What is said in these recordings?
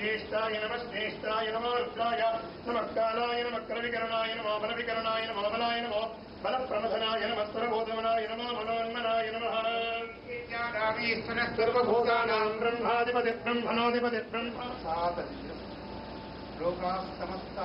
ज्येष्ठाय नमश्रेष्ठाय नमो रुद्राय नमः कालाय नमः करविकरणाय नमो बलविकरणाय नमो बलाय नमो बलप्रमथनाय नमः स्वरबोधमनाय नमो मनोन्मनाय नमः सर्वभूतानां ब्रह्माधिपति ब्रह्मणोऽधिपति ब्रह्म लोकाः समस्ता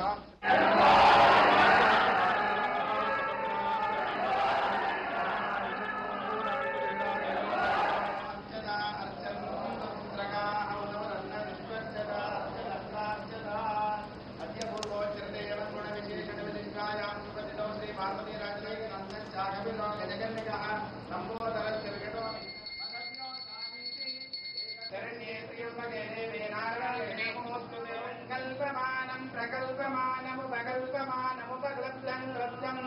अर्चना अर्चन्मुद्रका अवनवरन्न विश्वर्चना अर्चनस्तार्चना अद्य पूर्वोच्यते एवं गुणविशेषणविलिङ्गायां सुपतितो श्री पार्वती राज्ये नन्दश्चागविलो गजगन्निकः लम्बोदरस्य विकटोमि शरण्ये त्र्यम्बके देवे नारायणे नमोऽस्तुते कल्पमानं प्रकल्पमानमुपकल्पमानमुपक्लब्धं क्लब्धं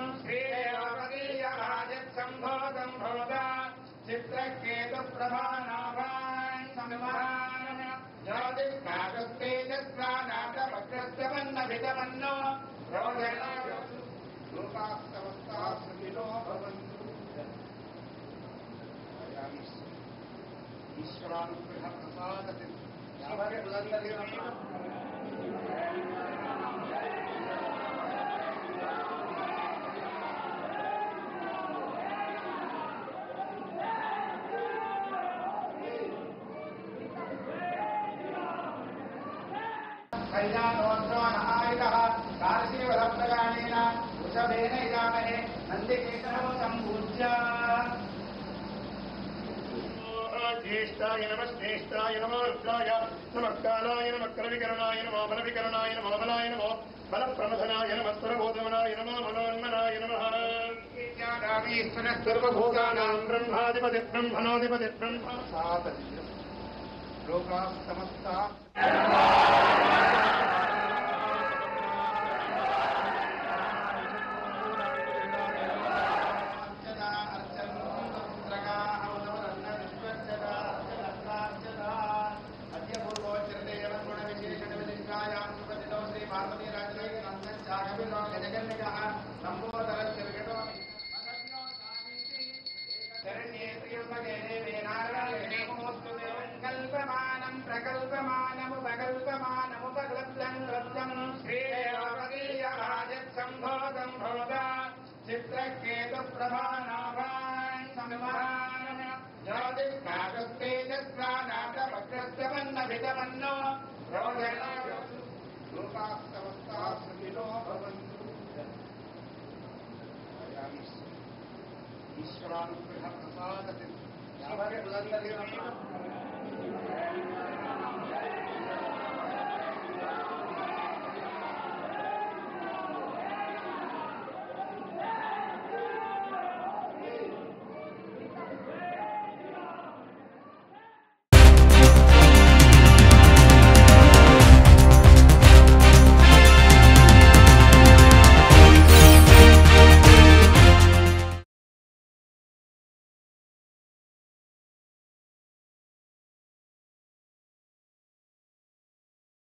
श्रीदेवपदीयराजत्सम्भोगं भोगा चित्रकेतुप्रभानाभान् संवहान् ज्योतिष्काकस्तेजस्वानाटवक्रस्तमन्नभितमन्नो रोदना लोकाः समस्ताः सुखिनो भवन्तु ఈశ్వరానుగ్రహ ప్రసాదతి కళ్యాణోత్సవనాయుధ కార్శీవరప్రగాణేన వృషభేన ఇదామహే నందికేతనము సంపూజ్య ज्येष्ठाय नमश्रेष्ठाय नमो रुद्राय नमः कालाय नमः करविकरणाय नमो बलविकरणाय नमो बलाय नमो बलप्रमथनाय नमः स्वरबोधमनाय नमो मनोन्मनाय नमः सर्वभूतानां ब्रह्माधिपति ब्रह्मणोऽधिपति ब्रह्म लोकाः समस्ता अर्चना अर्चन्मुद्रका अवनवरन्न विश्वर्चना अर्चनस्तार्चना अद्य पूर्वोच्यते एवं गुणविशेषणविलिङ्गायां सुपतितो श्री पार्वती राज्ये नन्दश्चागविलो गजगन्निकः लम्बोदरस्य विकटोमि शरण्ये त्र्यम्बके देवे नारायणे नमोऽस्तुते कल्पमानं प्रकल्पमानमुपकल्पमानमुपक्लब्धं क्लब्धं श्रीदेवपदीयराजत्सम्भोगं भोगा चित्रकेतुप्रभानाभान् संवहान् ज्योतिष्काकस्तेजस्वानाटवक्रस्तमन्नभितमन्नो रोदना लोकाः समस्ताः सुखिनो भवन्तु ఈశ్వరానుగ్రహ ప్రసాదతి